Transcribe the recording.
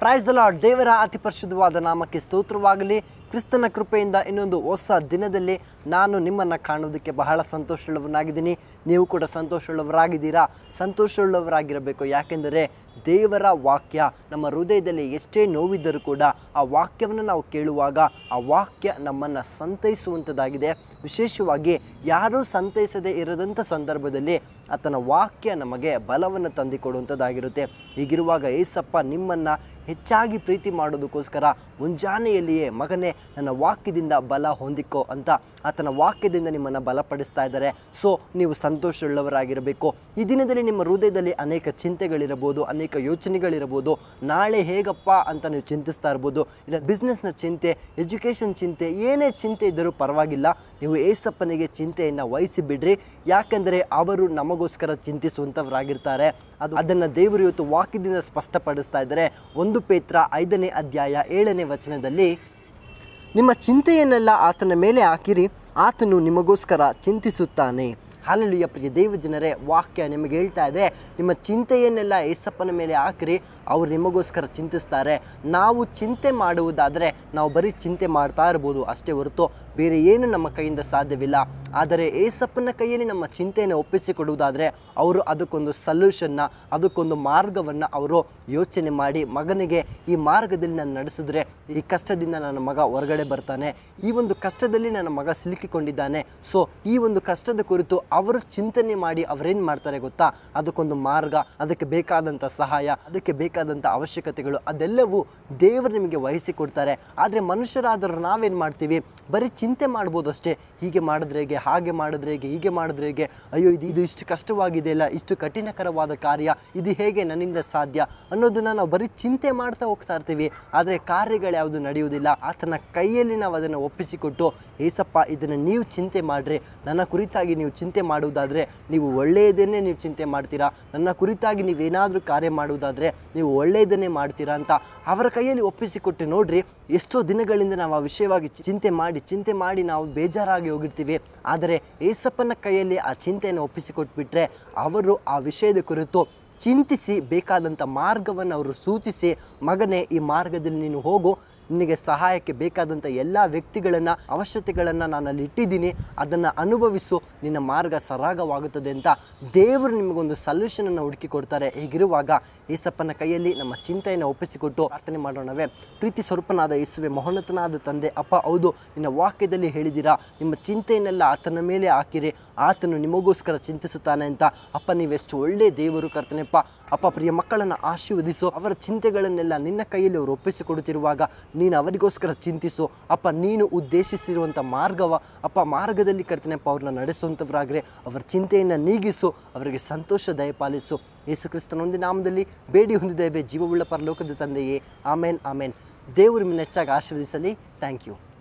price lord ದೇವರ ಅತಿ ಪರಿಶುದ್ಧವಾದ ನಾಮಕ್ಕೆ ಸ್ತೋತ್ರವಾಗಲಿ ಕ್ರಿಸ್ತನ ಕೃಪೆಯಿಂದ ಇನ್ನೊಂದು ಹೊಸ ದಿನದಲ್ಲಿ ನಾನು ನಿಮ್ಮನ್ನು ಕಾಣೋದಕ್ಕೆ ಬಹಳ ಸಂತೋಷವುಳ್ಳವನಾಗಿದ್ದೀನಿ ನೀವು ಕೂಡ ಸಂತೋಷವುಳ್ಳವರಾಗಿದ್ದೀರಾ ಸಂತೋಷವುಳ್ಳವರಾಗಿರಬೇಕು ಯಾಕೆಂದರೆ ದೇವರ ವಾಕ್ಯ ನಮ್ಮ ಹೃದಯದಲ್ಲಿ ಎಷ್ಟೇ ನೋವಿದ್ದರೂ ಕೂಡ ಆ ವಾಕ್ಯವನ್ನು ನಾವು ಕೇಳುವಾಗ ಆ ವಾಕ್ಯ ನಮ್ಮನ್ನು ಸಂತೈಸುವಂಥದ್ದಾಗಿದೆ ವಿಶೇಷವಾಗಿ ಯಾರೂ ಸಂತೈಸದೇ ಇರದಂಥ ಸಂದರ್ಭದಲ್ಲಿ ಆತನ ವಾಕ್ಯ ನಮಗೆ ಬಲವನ್ನು ತಂದುಕೊಡುವಂಥದ್ದಾಗಿರುತ್ತೆ ಹೀಗಿರುವಾಗ ಏಸಪ್ಪ ನಿಮ್ಮನ್ನು ಹೆಚ್ಚಾಗಿ ಪ್ರೀತಿ ಮಾಡೋದಕ್ಕೋಸ್ಕರ ಮುಂಜಾನೆಯಲ್ಲಿಯೇ ಮಗನೇ ನನ್ನ ವಾಕ್ಯದಿಂದ ಬಲ ಹೊಂದಿಕೋ ಅಂತ ಆತನ ವಾಕ್ಯದಿಂದ ನಿಮ್ಮನ್ನು ಬಲಪಡಿಸ್ತಾ ಇದ್ದಾರೆ ಸೊ ನೀವು ಸಂತೋಷವುಳ್ಳವರಾಗಿರಬೇಕು ಈ ದಿನದಲ್ಲಿ ನಿಮ್ಮ ಹೃದಯದಲ್ಲಿ ಅನೇಕ ಚಿಂತೆಗಳಿರಬಹುದು ಅನೇಕ ಯೋಚನೆಗಳಿರಬಹುದು ನಾಳೆ ಹೇಗಪ್ಪ ಅಂತ ನೀವು ಚಿಂತಿಸ್ತಾ ಇರ್ಬೋದು ಇಲ್ಲ ಬಿಸ್ನೆಸ್ನ ಚಿಂತೆ ಎಜುಕೇಷನ್ ಚಿಂತೆ ಏನೇ ಚಿಂತೆ ಇದ್ದರೂ ಪರವಾಗಿಲ್ಲ ನೀವು ಏಸಪ್ಪನಿಗೆ ಚಿಂತೆಯನ್ನು ವಹಿಸಿ ಬಿಡ್ರಿ ಯಾಕೆಂದರೆ ಅವರು ನಮಗೋಸ್ಕರ ಚಿಂತಿಸುವಂಥವರಾಗಿರ್ತಾರೆ ಅದು ಅದನ್ನು ದೇವರು ಇವತ್ತು ವಾಕ್ಯದಿಂದ ಸ್ಪಷ್ಟಪಡಿಸ್ತಾ ಇದ್ದಾರೆ ಒಂದು ಪೇತ್ರ ಐದನೇ ಅಧ್ಯಾಯ ಏಳನೇ ವಚನದಲ್ಲಿ ನಿಮ್ಮ ಚಿಂತೆಯನ್ನೆಲ್ಲ ಆತನ ಮೇಲೆ ಹಾಕಿರಿ ಆತನು ನಿಮಗೋಸ್ಕರ ಚಿಂತಿಸುತ್ತಾನೆ ಹಾಲೆಲುಯ್ಯ ಪ್ರಿಯ ದೇವ ಜನರೇ ವಾಕ್ಯ ನಿಮಗೆ ಹೇಳ್ತಾ ಇದೆ ನಿಮ್ಮ ಚಿಂತೆಯನ್ನೆಲ್ಲ ಏಸಪ್ಪನ ಮೇಲೆ ಹಾಕಿರಿ ಅವ್ರು ನಿಮಗೋಸ್ಕರ ಚಿಂತಿಸ್ತಾರೆ ನಾವು ಚಿಂತೆ ಮಾಡುವುದಾದರೆ ನಾವು ಬರೀ ಚಿಂತೆ ಮಾಡ್ತಾ ಇರ್ಬೋದು ಅಷ್ಟೇ ಹೊರತು ಬೇರೆ ಏನು ನಮ್ಮ ಕೈಯಿಂದ ಸಾಧ್ಯವಿಲ್ಲ ಆದರೆ ಏಸಪ್ಪನ ಕೈಯಲ್ಲಿ ನಮ್ಮ ಚಿಂತೆಯನ್ನು ಒಪ್ಪಿಸಿಕೊಡುವುದಾದರೆ ಅವರು ಅದಕ್ಕೊಂದು ಸಲ್ಯೂಷನ್ನ ಅದಕ್ಕೊಂದು ಮಾರ್ಗವನ್ನು ಅವರು ಯೋಚನೆ ಮಾಡಿ ಮಗನಿಗೆ ಈ ಮಾರ್ಗದಲ್ಲಿ ನಾನು ನಡೆಸಿದ್ರೆ ಈ ಕಷ್ಟದಿಂದ ನನ್ನ ಮಗ ಹೊರಗಡೆ ಬರ್ತಾನೆ ಈ ಒಂದು ಕಷ್ಟದಲ್ಲಿ ನನ್ನ ಮಗ ಸಿಲುಕಿಕೊಂಡಿದ್ದಾನೆ ಸೊ ಈ ಒಂದು ಕಷ್ಟದ ಕುರಿತು ಅವರು ಚಿಂತನೆ ಮಾಡಿ ಅವರೇನು ಮಾಡ್ತಾರೆ ಗೊತ್ತಾ ಅದಕ್ಕೊಂದು ಮಾರ್ಗ ಅದಕ್ಕೆ ಬೇಕಾದಂಥ ಸಹಾಯ ಅದಕ್ಕೆ ಬೇಕಾದಂಥ ಅವಶ್ಯಕತೆಗಳು ಅದೆಲ್ಲವೂ ದೇವರು ನಿಮಗೆ ವಹಿಸಿಕೊಡ್ತಾರೆ ಆದರೆ ಮನುಷ್ಯರಾದರೂ ನಾವೇನು ಮಾಡ್ತೀವಿ ಬರೀ ಚಿಂತೆ ಮಾಡ್ಬೋದು ಅಷ್ಟೇ ಹೀಗೆ ಮಾಡಿದ್ರೆ ಹೇಗೆ ಹಾಗೆ ಮಾಡಿದ್ರೆ ಹೇಗೆ ಹೀಗೆ ಮಾಡಿದ್ರೆ ಹೇಗೆ ಅಯ್ಯೋ ಇದು ಇದು ಇಷ್ಟು ಕಷ್ಟವಾಗಿದೆ ಅಲ್ಲ ಇಷ್ಟು ಕಠಿಣಕರವಾದ ಕಾರ್ಯ ಇದು ಹೇಗೆ ನನ್ನಿಂದ ಸಾಧ್ಯ ಅನ್ನೋದನ್ನ ನಾವು ಬರೀ ಚಿಂತೆ ಮಾಡ್ತಾ ಹೋಗ್ತಾ ಇರ್ತೀವಿ ಆದರೆ ಕಾರ್ಯಗಳು ಯಾವುದು ನಡೆಯುವುದಿಲ್ಲ ಆತನ ಕೈಯಲ್ಲಿ ನಾವು ಅದನ್ನು ಒಪ್ಪಿಸಿಕೊಟ್ಟು ಏಸಪ್ಪ ಇದನ್ನು ನೀವು ಚಿಂತೆ ಮಾಡಿರಿ ನನ್ನ ಕುರಿತಾಗಿ ನೀವು ಚಿಂತೆ ಮಾಡುವುದಾದರೆ ನೀವು ಒಳ್ಳೆಯದನ್ನೇ ನೀವು ಚಿಂತೆ ಮಾಡ್ತೀರಾ ನನ್ನ ಕುರಿತಾಗಿ ನೀವೇನಾದರೂ ಕಾರ್ಯ ಮಾಡುವುದಾದರೆ ನೀವು ಒಳ್ಳೆಯದನ್ನೇ ಮಾಡ್ತೀರಾ ಅಂತ ಅವರ ಕೈಯಲ್ಲಿ ಒಪ್ಪಿಸಿಕೊಟ್ಟು ನೋಡ್ರಿ ಎಷ್ಟೋ ದಿನಗಳಿಂದ ನಾವು ಆ ವಿಷಯವಾಗಿ ಚಿ- ಚಿಂತೆ ಮಾಡಿ ಚಿಂತೆ ಮಾಡಿ ನಾವು ಬೇಜಾರಾಗಿ ಹೋಗಿರ್ತೀವಿ ಆದರೆ ಏಸಪ್ಪನ ಕೈಯಲ್ಲಿ ಆ ಚಿಂತೆಯನ್ನು ಒಪ್ಪಿಸಿಕೊಟ್ಬಿಟ್ರೆ ಅವರು ಆ ವಿಷಯದ ಕುರಿತು ಚಿಂತಿಸಿ ಬೇಕಾದಂಥ ಮಾರ್ಗವನ್ನು ಅವರು ಸೂಚಿಸಿ ಮಗನೇ ಈ ಮಾರ್ಗದಲ್ಲಿ ನೀನು ಹೋಗು ನಿನಗೆ ಸಹಾಯಕ್ಕೆ ಬೇಕಾದಂಥ ಎಲ್ಲ ವ್ಯಕ್ತಿಗಳನ್ನು ಅವಶ್ಯಕತೆಗಳನ್ನು ನಾನು ಅಲ್ಲಿ ಇಟ್ಟಿದ್ದೀನಿ ಅದನ್ನು ಅನುಭವಿಸು ನಿನ್ನ ಮಾರ್ಗ ಸರಾಗವಾಗುತ್ತದೆ ಅಂತ ದೇವರು ನಿಮಗೊಂದು ಸಲ್ಯೂಷನನ್ನು ಹುಡುಕಿ ಕೊಡ್ತಾರೆ ಹೀಗಿರುವಾಗ ಏಸಪ್ಪನ ಕೈಯಲ್ಲಿ ನಮ್ಮ ಚಿಂತೆಯನ್ನು ಒಪ್ಪಿಸಿಕೊಟ್ಟು ಪ್ರಾರ್ಥನೆ ಮಾಡೋಣವೇ ಪ್ರೀತಿ ಸ್ವರೂಪನಾದ ಯೇಸುವೆ ಮಹೋನ್ನತನಾದ ತಂದೆ ಅಪ್ಪ ಹೌದು ನಿನ್ನ ವಾಕ್ಯದಲ್ಲಿ ಹೇಳಿದ್ದೀರಾ ನಿಮ್ಮ ಚಿಂತೆಯನ್ನೆಲ್ಲ ಆತನ ಮೇಲೆ ಹಾಕಿರಿ ಆತನು ನಿಮಗೋಸ್ಕರ ಚಿಂತಿಸುತ್ತಾನೆ ಅಂತ ಅಪ್ಪ ನೀವೆಷ್ಟು ಒಳ್ಳೆಯ ದೇವರು ಕರ್ತನೆಪ್ಪ ಅಪ್ಪ ಪ್ರಿಯ ಮಕ್ಕಳನ್ನು ಆಶೀರ್ವದಿಸು ಅವರ ಚಿಂತೆಗಳನ್ನೆಲ್ಲ ನಿನ್ನ ಕೈಯಲ್ಲಿ ಅವರು ಒಪ್ಪಿಸಿಕೊಡುತ್ತಿರುವಾಗ ನೀನು ಅವರಿಗೋಸ್ಕರ ಚಿಂತಿಸು ಅಪ್ಪ ನೀನು ಉದ್ದೇಶಿಸಿರುವಂಥ ಮಾರ್ಗವ ಅಪ್ಪ ಮಾರ್ಗದಲ್ಲಿ ಕರ್ತನೆಪ್ಪ ಅವ್ರನ್ನ ನಡೆಸುವಂಥವ್ರಾಗ್ರೆ ಅವರ ಚಿಂತೆಯನ್ನು ನೀಗಿಸು ಅವರಿಗೆ ಸಂತೋಷ ದಯಪಾಲಿಸು ಯೇಸು ಕ್ರಿಸ್ತನೊಂದಿ ನಾಮದಲ್ಲಿ ಬೇಡಿ ಹೊಂದಿದ್ದೇವೆ ಜೀವವುಳ್ಳ ಪರಲೋಕದ ತಂದೆಯೇ ಆಮೇನ್ ಆಮೇನ್ ದೇವರು ನಿಮ್ಮನ್ನ ಹೆಚ್ಚಾಗಿ ಆಶೀರ್ವದಿಸಲಿ ಥ್ಯಾಂಕ್ ಯು